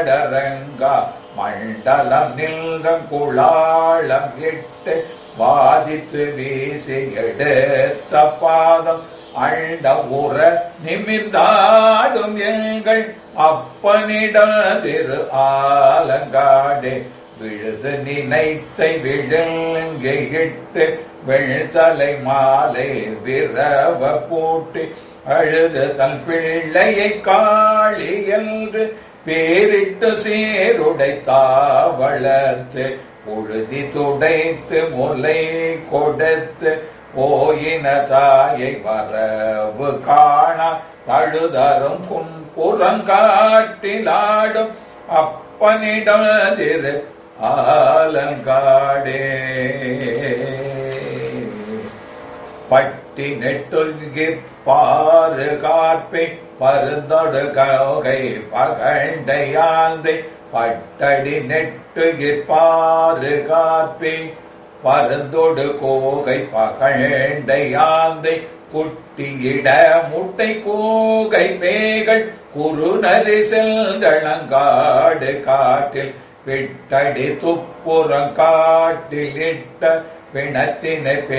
வாடரங்கா மண்டலம் நில்கம் குளாளம் இட்டு வாதித்து வீசி எடுத்த பாதம் அண்ட உற நிமிர்ந்தாடும் எங்கள் அப்பனிட திரு ஆலங்காடே விழுது நினைத்தை விழுங்கையிட்டு வெள்தலை மாலை விரவ போட்டு அழுது தன் பிள்ளையை காளி என்று பேரிட்டு சீருடை தாவளத்து பொழுதி துடைத்து முலை கொடுத்து போயின தாயை வரவு காண தழுதரும் புறங்காட்டிலாடும் அப்பனிடம் திரு ஆலங்காடே பட்டி நெட்டுகிற் பாரு காப்பை பருந்தொடு கௌகை பகண்டையாந்தை பட்டடி நெட்டுகிற் பாரு காப்பை பருந்தொடு கோகை பகண்டையாந்தை குட்டியிட முட்டை கூகை பேகள் குறுநரி செல்களங்காடு காட்டில் விட்டடி துப்புறம் காட்டில் இட்ட பிணத்தினை